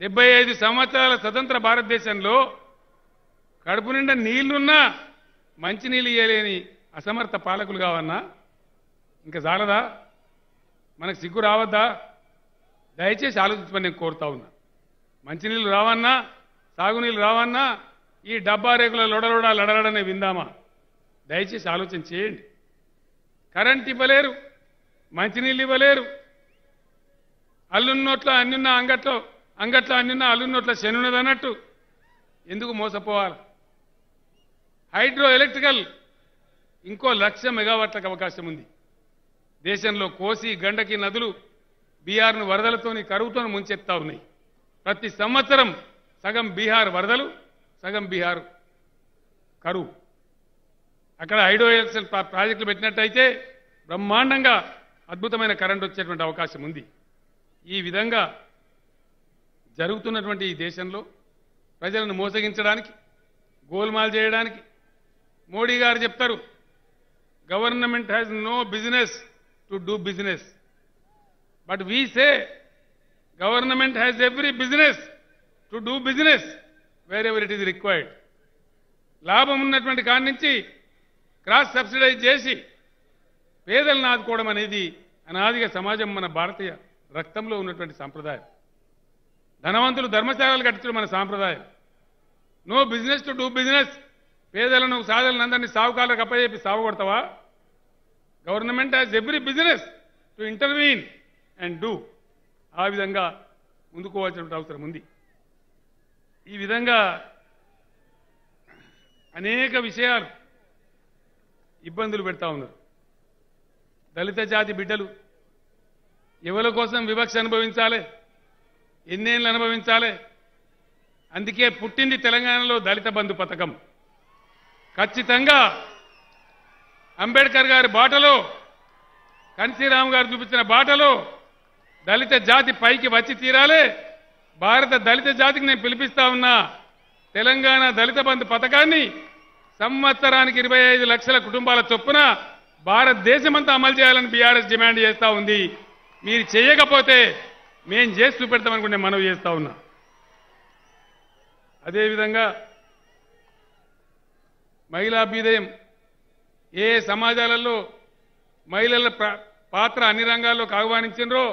డెబ్బై ఐదు సంవత్సరాల స్వతంత్ర భారతదేశంలో కడుపు నిండా నీళ్లున్నా మంచి నీళ్ళు ఇయ్యలేని అసమర్థ పాలకులు కావన్నా ఇంకా చాలదా మనకు సిగ్గు రావద్దా దయచేసి ఆలోచించమని నేను కోరుతా ఉన్నా మంచినీళ్ళు రావన్నా సాగునీళ్ళు రావన్నా ఈ డబ్బా రేకుల లొడలొడ లడలడనే విందామా దయచేసి ఆలోచన చేయండి కరెంట్ ఇవ్వలేరు మంచినీళ్ళు ఇవ్వలేరు అల్లున్నోట్ల అన్నున్న అంగట్లో అంగట్లో అన్నున్న అల్లున్నోట్ల శనున్నది అన్నట్టు ఎందుకు మోసపోవాలి హైడ్రో ఎలక్ట్రికల్ ఇంకో లక్ష మెగావాట్లకు అవకాశం ఉంది దేశంలో కోసి గండకి నదులు బీహార్ను వరదలతోని కరువుతోని ముంచెత్తా ఉన్నాయి ప్రతి సంవత్సరం సగం బీహార్ వరదలు సగం బీహార్ కరువు అక్కడ హైడ్రో ఎలక్ట్రికల్ ప్రా- ప్రాజెక్టులు పెట్టినట్టయితే బ్రహ్మాండంగా అద్భుతమైన కరెంట్ వచ్చేటువంటి అవకాశం ఉంది ఈ విధంగా జరుగుతున్నటువంటి ఈ దేశంలో ప్రజలను మోసగించడానికి గోల్మాల్ చేయడానికి మోడీ గారు చెప్తారు government has no business to do business but we say government has every business to do business wherever it is required లాభం ఉన్నటువంటి కాడి నుంచి క్రాస్ సబ్సిడైజ్ చేసి పేదలను ఆదుకోవడం అనేది అనాదిగా సమాజం మన భారతీయ రక్తంలో ఉన్నటువంటి సాంప్రదాయం ధనవంతులు ధర్మశాలలు కట్టించడం మన సాంప్రదాయం no business to do business పేదలను సాధలను అందరినీ సాగుకాలకు అప్పచెప్పి సాగు కొడతావా government has every business to intervene and do ఆ విధంగా ముందుకోవాల్సిన అవసరం ఉంది ఈ విధంగా అనేక విషయాలు ఇబ్బందులు పెడతా ఉన్నారు దళిత జాతి బిడ్డలు ఎవరి కోసం వివక్ష అనుభవించాలి ఎన్నేళ్ళు అనుభవించాలి అందుకే పుట్టింది తెలంగాణలో దళిత బంధు పథకం ఖచ్చితంగా అంబేద్కర్ గారి బాటలో కన్సీరామ్ గారు చూపించిన బాటలో దళిత జాతి పైకి వచ్చి తీరాలి భారత దళిత జాతికి నేను పిలిపిస్తా ఉన్నా తెలంగాణ దళిత బంధు పథకాన్ని సంవత్సరానికి ఇరవై ఐదు లక్షల కుటుంబాల చొప్పున భారతదేశమంతా అమలు చేయాలని బీఆర్ఎస్ డిమాండ్ చేస్తా ఉంది మీరు చేయకపోతే మేం చేసి చూపెడతామనుకుంటే మనవి చేస్తా ఉన్నా అదేవిధంగా మహిళా అభ్యుదయం ఏ సమాజాలలో మహిళల ప్ర- పాత్ర అన్ని రంగాల్లోకి ఆహ్వానించినరో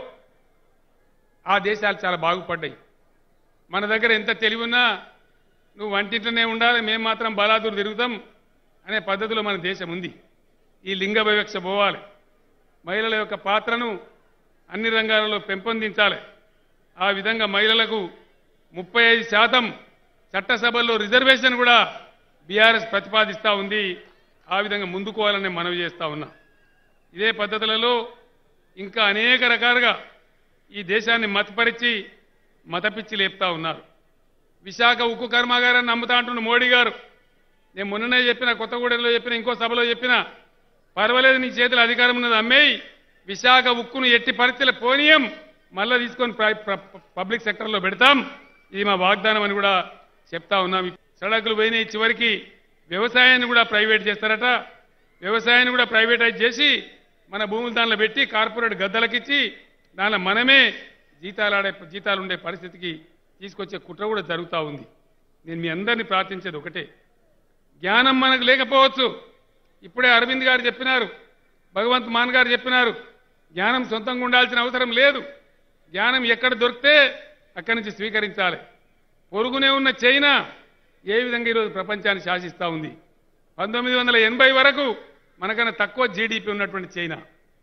ఆ దేశాలు చాలా బాగుపడ్డాయి మన దగ్గర ఎంత తెలివి ఉన్నా నువ్వు వంటింట్లోనే ఉండాలి మేము మాత్రం బలాదూరు తిరుగుతాం అనే పద్ధతిలో మన దేశం ఉంది ఈ లింగ వివక్ష పోవాలి మహిళల యొక్క పాత్రను అన్ని రంగాలలో పెంపొందించాలి ఆ విధంగా మహిళలకు ముప్పై ఐదు శాతం చట్టసభల్లో రిజర్వేషన్ కూడా బీఆర్ఎస్ ప్రతిపాదిస్తూ ఉంది ఆ విధంగా ముందుకోవాలని మనవి చేస్తా ఉన్నా ఇదే పద్ధతులలో ఇంకా అనేక రకాలుగా ఈ దేశాన్ని మతపరిచి మతపిచ్చి లేపుతా ఉన్నారు విశాఖ ఉక్కు కర్మాగారాన్ని నమ్ముతా అంటున్న మోడీ గారు నేను మొన్ననే చెప్పిన కొత్తగూడెంలో చెప్పిన ఇంకో సభలో చెప్పిన పర్వాలేదు నీ చేతుల అధికారం ఉన్నది అమ్మేయి విశాఖ ఉక్కును ఎట్టి పరిస్థితుల పోనీయం మళ్ళా తీసుకొని ప్ర- ప్ర- పబ్లిక్ సెక్టర్లో పెడతాం ఇది మా వాగ్దానం అని కూడా చెప్తా ఉన్నాం సడకులు పోయినాయి చివరికి వ్యవసాయాన్ని కూడా ప్రైవేట్ చేస్తారట వ్యవసాయాన్ని కూడా ప్రైవేటైజ్ చేసి మన భూములు దానిలో పెట్టి కార్పొరేట్ గద్దలకిచ్చి దానిలో మనమే జీతాలు ఆడే జీతాలు ఉండే పరిస్థితికి తీసుకొచ్చే కుట్ర కూడా జరుగుతూ ఉంది నేను మీ అందరినీ ప్రార్థించేది ఒకటే జ్ఞానం మనకు లేకపోవచ్చు ఇప్పుడే అరవింద్ గారు చెప్పినారు భగవంత్ మాన్ గారు చెప్పినారు జ్ఞానం సొంతంగా ఉండాల్సిన అవసరం లేదు జ్ఞానం ఎక్కడ దొరికితే అక్కడి నుంచి స్వీకరించాలి పొరుగునే ఉన్న చైనా ఏ విధంగా ఈరోజు ప్రపంచాన్ని శాసిస్తూ ఉంది పంతొమ్మిది వందల ఎనభై వరకు మనకన్నా తక్కువ జీడిపి ఉన్నటువంటి చైనా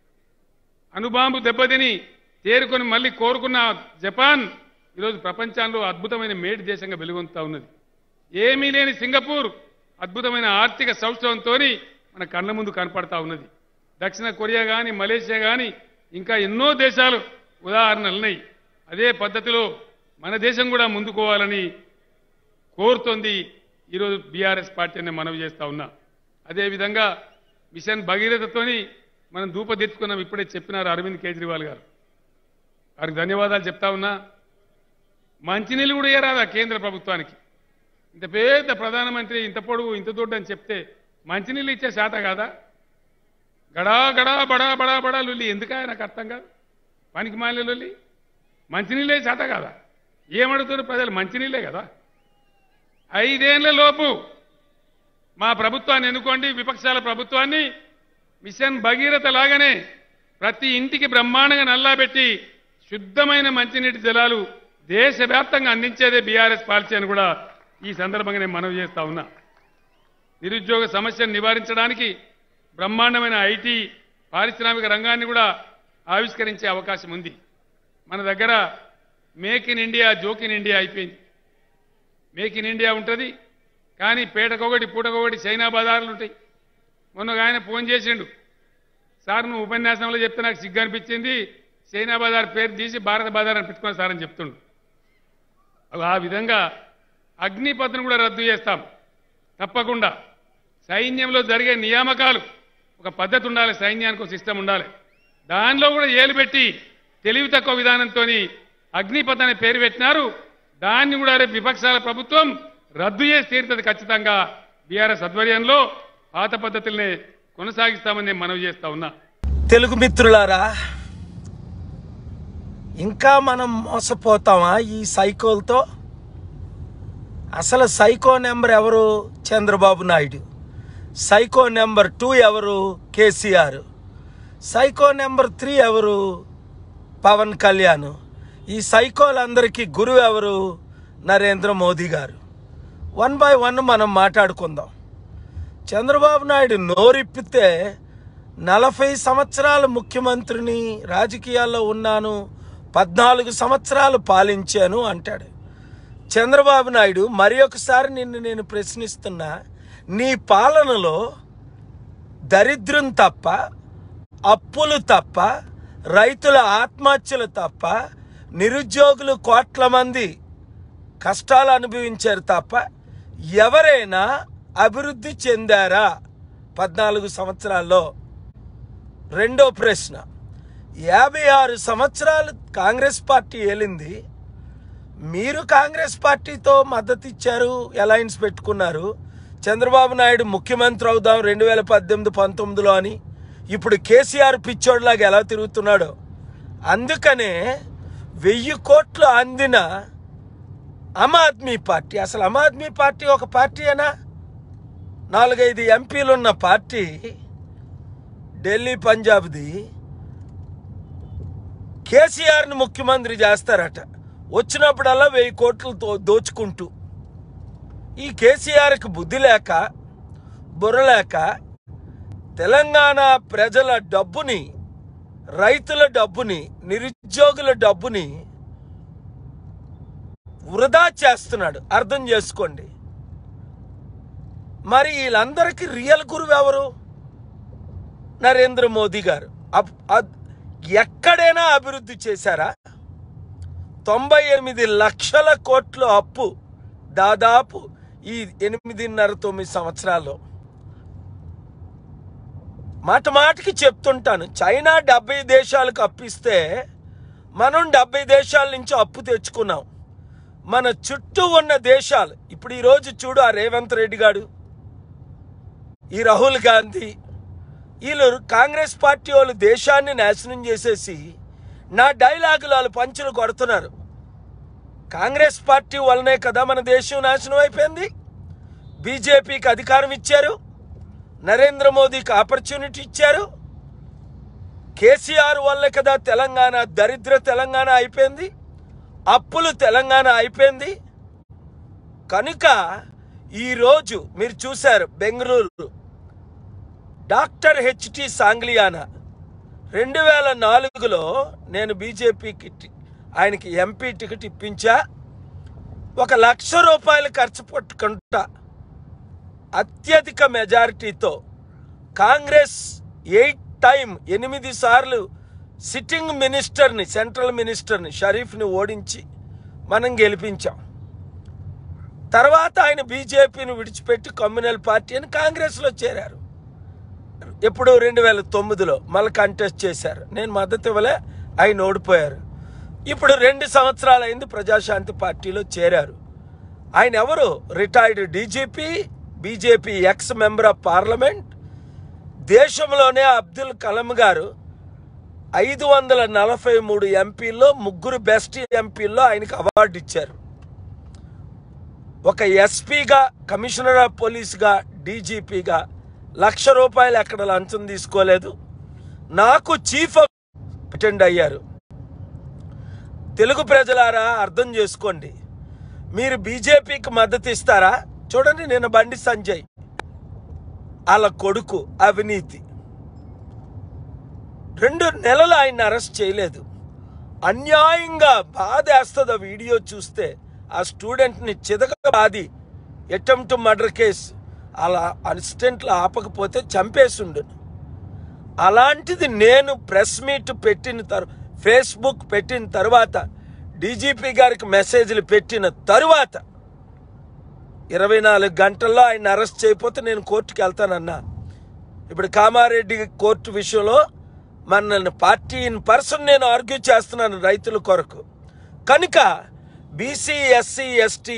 అణుబాంబు దెబ్బతిని తేరుకొని మళ్ళీ కోరుకున్న జపాన్ ఈరోజు ప్రపంచంలో అద్భుతమైన మేటి దేశంగా వెలుగొందుతా ఉన్నది ఏమీ లేని సింగపూర్ అద్భుతమైన ఆర్థిక సౌష్ఠవంతో మన కళ్ళ ముందు కనపడతా ఉన్నది దక్షిణ కొరియా కానీ మలేషియా కానీ ఇంకా ఎన్నో దేశాలు ఉదాహరణలు ఉన్నాయి అదే పద్ధతిలో మన దేశం కూడా ముందుకోవాలని కోరుతోంది ఈరోజు బీఆర్ఎస్ పార్టీ అని మనవి చేస్తా ఉన్నా అదేవిధంగా మిషన్ భగీరథతోని మనం ధూప తెచ్చుకున్నాం ఇప్పుడే చెప్పినారు అరవింద్ కేజ్రీవాల్ గారు వారికి ధన్యవాదాలు చెప్తా ఉన్నా మంచినీళ్ళు కూడా ఇయ్యరాదా కేంద్ర ప్రభుత్వానికి ఇంత పెద్ద ప్రధానమంత్రి ఇంత పొడుగు ఇంత దొడ్డు అని చెప్తే మంచినీళ్ళు ఇచ్చే శాత కాదా గడా గడా బడా బడా బడా లొల్లి ఎందుకా నాకు అర్థం కాదు పనికి మాలిన లొల్లి మంచినీళ్ళే శాత కాదా ఏమడుగుతున్నారు ప్రజలు మంచినీళ్ళే కదా ఐదేళ్ల లోపు మా ప్రభుత్వాన్ని ఎన్నుకోండి విపక్షాల ప్రభుత్వాన్ని మిషన్ భగీరథ లాగానే ప్రతి ఇంటికి బ్రహ్మాండంగా నల్లాబెట్టి శుద్ధమైన మంచినీటి జలాలు దేశవ్యాప్తంగా అందించేదే బీఆర్ఎస్ పాలసీ అని కూడా ఈ సందర్భంగా నేను మనవి చేస్తా ఉన్నా నిరుద్యోగ సమస్యను నివారించడానికి బ్రహ్మాండమైన ఐటీ పారిశ్రామిక రంగాన్ని కూడా ఆవిష్కరించే అవకాశం ఉంది మన దగ్గర make in India joke in India అయిపోయింది మేక్ ఇన్ ఇండియా ఉంటుంది కానీ పేటకొకటి పూటకొకటి చైనా బజార్లు ఉంటాయి మొన్న ఒక ఆయన ఫోన్ చేసిండు సార్ నువ్వు ఉపన్యాసంలో చెప్తే నాకు సిగ్గు అనిపించింది చైనా బజార్ పేరు తీసి భారత బజార్ అని పెట్టుకున్నా సార్ అని చెప్తుండు అగో ఆ విధంగా అగ్నిపథను కూడా రద్దు చేస్తాం తప్పకుండా సైన్యంలో జరిగే నియామకాలు ఒక పద్ధతి ఉండాలి సైన్యానికి ఒక సిస్టమ్ ఉండాలి దానిలో కూడా ఏలు పెట్టి తెలివి తక్కువ విధానంతో అగ్నిపథ్ అనే పేరు పెట్టినారు దాన్ని కూడా రేపు విపక్షాల ప్రభుత్వం రద్దు చేసి తీరుతుంది ఖచ్చితంగా బీఆర్ఎస్ ఆధ్వర్యంలో పాత పద్ధతుల్ని కొనసాగిస్తామని నేను మనవి చేస్తా ఉన్నా తెలుగు మిత్రులారా ఇంకా మనం మోసపోతామా ఈ సైకోలతో అసలు సైకో నెంబర్ ఎవరు Chandrababu Naidu psycho number two ఎవరు కేసీఆర్ సైకో నెంబర్ త్రీ ఎవరు పవన్ కళ్యాణ్ ఈ సైకోలందరికీ గురువు ఎవరు నరేంద్ర మోదీ గారు వన్ బై వన్ మనం మాట్లాడుకుందాం చంద్రబాబు నాయుడు నోరిప్పితే నలభై సంవత్సరాలు ముఖ్యమంత్రిని రాజకీయాల్లో ఉన్నాను పద్నాలుగు సంవత్సరాలు పాలించాను అంటాడు చంద్రబాబు నాయుడు మరి ఒకసారి నిన్ను నేను ప్రశ్నిస్తున్నా నీ పాలనలో దరిద్రం తప్ప అప్పులు తప్ప రైతుల ఆత్మహత్యలు తప్ప నిరుద్యోగులు కోట్ల మంది కష్టాలు అనుభవించారు తప్ప ఎవరైనా అభివృద్ధి చెందారా పద్నాలుగు సంవత్సరాల్లో రెండో ప్రశ్న యాభై ఆరు సంవత్సరాలు కాంగ్రెస్ పార్టీ ఏలింది మీరు కాంగ్రెస్ పార్టీతో మద్దతు ఇచ్చారు అలయన్స్ పెట్టుకున్నారు చంద్రబాబు నాయుడు ముఖ్యమంత్రి అవుదాం రెండు వేల పద్దెనిమిది పంతొమ్మిదిలో అని ఇప్పుడు కేసీఆర్ పిచ్చోడ్లాగా ఎలా తిరుగుతున్నాడో అందుకనే వెయ్యి కోట్లు అందిన ఆమ్ ఆద్మీ పార్టీ అసలు ఆమ్ ఆద్మీ పార్టీ ఒక పార్టీయేనా నాలుగైదు ఎంపీలు ఉన్న పార్టీ ఢిల్లీ పంజాబ్ది కేసీఆర్ని ముఖ్యమంత్రి చేస్తారట వచ్చినప్పుడల్లా వెయ్యి కోట్లు దో- దోచుకుంటూ ఈ కేసీఆర్కి బుద్ధి లేక బుర్ర లేక తెలంగాణ ప్రజల డబ్బుని రైతుల డబ్బుని నిరుద్యోగుల డబ్బుని వృధా చేస్తున్నాడు అర్థం చేసుకోండి మరి వీళ్ళందరికీ రియల్ గురువు ఎవరు నరేంద్ర మోదీ గారు అప్- అద్- ఎక్కడైనా అభివృద్ధి చేశారా తొంభై ఎనిమిది లక్షల కోట్ల అప్పు దాదాపు ఈ ఎనిమిదిన్నర తొమ్మిది సంవత్సరాల్లో మాట మాటకి చెప్తుంటాను చైనా డెబ్బై దేశాలకు అప్పిస్తే మనం డెబ్బై దేశాల నుంచి అప్పు తెచ్చుకున్నాం మన చుట్టూ ఉన్న దేశాలు ఇప్పుడు ఈరోజు చూడు ఆ రేవంత్ రెడ్డి గారు ఈ రాహుల్ గాంధీ వీళ్ళు కాంగ్రెస్ పార్టీ వాళ్ళు దేశాన్ని నాశనం చేసేసి నా డైలాగులు వాళ్ళు పంచులు కొడుతున్నారు కాంగ్రెస్ పార్టీ వల్లనే కదా మన దేశం నాశనం అయిపోయింది బీజేపీకి అధికారం ఇచ్చారు నరేంద్ర మోదీకి ఆపర్చునిటీ ఇచ్చారు కేసీఆర్ వల్లే కదా తెలంగాణ దరిద్ర తెలంగాణ అయిపోయింది అప్పులు తెలంగాణ అయిపోయింది కనుక ఈరోజు మీరు చూశారు బెంగళూరు డాక్టర్ హెచ్టి సాంగ్లియానా రెండు వేల నాలుగులో నేను బీజేపీకి టి- ఆయనకి ఎంపీ టికెట్ ఇప్పించా ఒక లక్ష రూపాయలు ఖర్చు పెట్టుకుంటా అత్యధిక మెజారిటీతో కాంగ్రెస్ ఎయిట్ టైం ఎనిమిది సార్లు సిట్టింగ్ మినిస్టర్ని సెంట్రల్ మినిస్టర్ని షరీఫ్ని ఓడించి మనం గెలిపించాం తర్వాత ఆయన బీజేపీని విడిచిపెట్టి కమ్యూనల్ పార్టీ అని కాంగ్రెస్లో చేరారు ఎప్పుడు రెండు వేల తొమ్మిదిలో మళ్ళీ కంటెస్ట్ చేశారు నేను మద్దతు ఇవ్వలే ఆయన ఓడిపోయారు ఇప్పుడు రెండు సంవత్సరాలు అయింది ప్రజాశాంతి పార్టీలో చేరారు ఆయన ఎవరు retired DGP BJP ex member of parliament దేశంలోనే అబ్దుల్ కలాం గారు ఐదు వందల నలభై మూడు ఎంపీల్లో ముగ్గురు బెస్ట్ ఎంపీల్లో ఆయనకి అవార్డు ఇచ్చారు ఒక ఎస్పీగా కమిషనర్ ఆఫ్ పోలీస్గా డీజీపీగా లక్ష రూపాయలు ఎక్కడ లంచం తీసుకోలేదు నాకు చీఫ్ అటెండ్ అయ్యారు తెలుగు ప్రజలారా అర్థం చేసుకోండి మీరు బీజేపీకి మద్దతు ఇస్తారా చూడండి నేను బండి సంజయ్ వాళ్ళ కొడుకు అవినీతి రెండు నెలలు ఆయన అరెస్ట్ చేయలేదు అన్యాయంగా బాధేస్తుంది ఆ వీడియో చూస్తే ఆ స్టూడెంట్ని చితక బాది అటెంప్ట్ మర్డర్ కేసు అలా అసిస్టెంట్లు ఆపకపోతే చంపేసిండు అలాంటిది నేను ప్రెస్ మీట్ పెట్టిన తర్ ఫేస్బుక్ పెట్టిన తర్వాత డీజీపీ గారికి మెసేజ్లు పెట్టిన తరువాత ఇరవై నాలుగు గంటల్లో ఆయన అరెస్ట్ చేయకపోతే నేను కోర్టుకి వెళ్తానన్నా ఇప్పుడు కామారెడ్డి కోర్టు విషయంలో మన పార్టీ ఇన్ పర్సన్ నేను ఆర్గ్యూ చేస్తున్నాను రైతుల కొరకు కనుక BC SC ST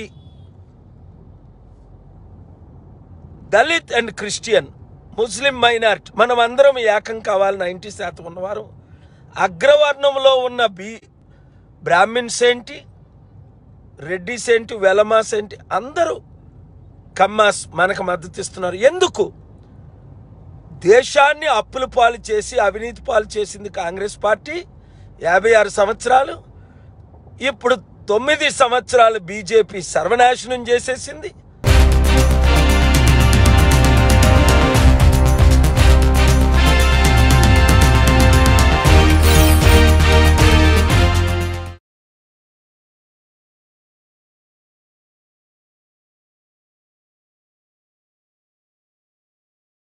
Dalit and Christian Muslim minority మనం అందరం ఏకం కావాలి నైంటీ శాతం ఉన్నవారు అగ్రవర్ణంలో ఉన్న బీ బ్రాహ్మిన్స్ ఏంటి రెడ్డిస్ ఏంటి వెలమాస్ ఏంటి అందరూ కమ్మాస్ మనకు మద్దతు ఇస్తున్నారు ఎందుకు దేశాన్ని అప్పుల పాలు చేసి అవినీతి పాలు చేసింది కాంగ్రెస్ పార్టీ యాభై ఆరు సంవత్సరాలు ఇప్పుడు తొమ్మిది సంవత్సరాలు బీజేపీ సర్వనాశనం చేసేసింది